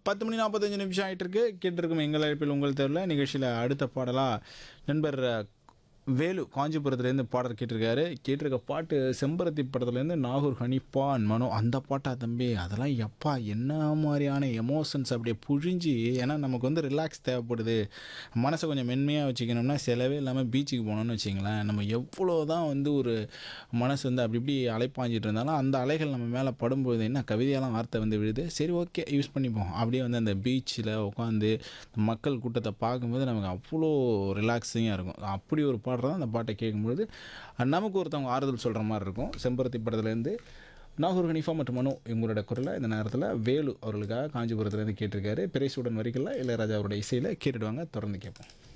பத்து மணி நாற்பத்தஞ்சு நிமிஷம் ஆகிட்டு இருக்கு கேட்டிருக்கும் எங்கள் அழைப்பில் உங்கள் தேர்வில் நிகழ்ச்சியில் அடுத்த பாடலாக நண்பர் அஹ், வேலு காஞ்சிபுரத்துலேருந்து பாடல் கேட்டிருக்காரு கேட்டிருக்க பாட்டு செம்பருத்தி படத்துலேருந்து நாகூர் ஹனிஃபா அண்ட் மனோ அந்த பாட்டா தம்பி அதெல்லாம் எப்பா என்ன மாதிரியான எமோஷன்ஸ் அப்படியே புழிஞ்சு ஏன்னா நமக்கு வந்து ரிலாக்ஸ் தேவைப்படுது மனசை கொஞ்சம் மென்மையாக வச்சுக்கணும்னா செலவே இல்லாமல் பீச்சுக்கு போனோம்னு வச்சிங்களேன் நம்ம எவ்வளோ தான் வந்து ஒரு மனசு வந்து அப்படி இப்படி அலைப்பாஞ்சிட்டு இருந்தாலும் அந்த அலைகள் நம்ம மேலே படும்போது என்ன கவிதையெல்லாம் வார்த்தை வந்து விழுது சரி ஓகே யூஸ் பண்ணிப்போம் அப்படியே வந்து அந்த பீச்சில் உட்காந்து மக்கள் கூட்டத்தை பார்க்கும்போது நமக்கு அவ்வளோ ரிலாக்ஸிங்காக இருக்கும் அப்படி ஒரு பாடுறது தான் அந்த பாட்டை கேட்கும்பொழுது நமக்கு ஒருத்தவங்க ஆறுதல் சொல்கிற மாதிரி இருக்கும் செம்பருத்தி படத்துலேருந்து நாகூர் ஹனிஃபா மற்றும் மனு இவங்களோட குரலை இந்த நேரத்தில் வேலு அவர்களுக்காக காஞ்சிபுரத்துலேருந்து கேட்டிருக்காரு பிரைசுடன் வரிகளில் இளையராஜா அவருடைய இசையில் கேட்டுடுவாங்க தொடர்ந்து கேட்போம்